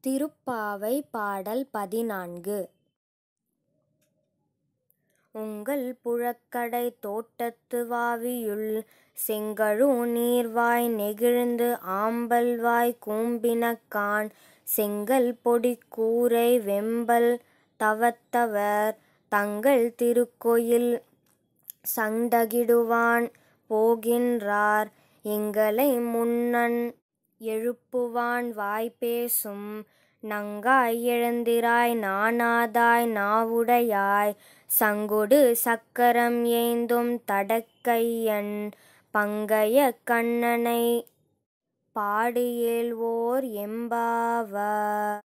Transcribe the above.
திருப்பாவை பாடல் பதினான்கு உங்கள் புழக்கடைத் தோட்டத்து வாவியுள் செங்கழு நீர்வாய் நெகிழ்ந்து ஆம்பல்வாய் கூம்பினகாண் செங்கல் பொடிக் கூரை வெம்பல் தவத்தவர் தங்கள் திருக்கொயில் சண்டகிடுவான் போகின்றார் எங்களை முன்னன் எழுப்புவான் வாய்பேசும் நங்காய் எழுந்திராய் நாணாதாய் நாவுடையாய் சங்கொடு சக்கரம் ஏந்தும் தடக்கையன் பங்கயக் கண்ணனைப் பாடி ஏழ்வோர் எம்பாவாய்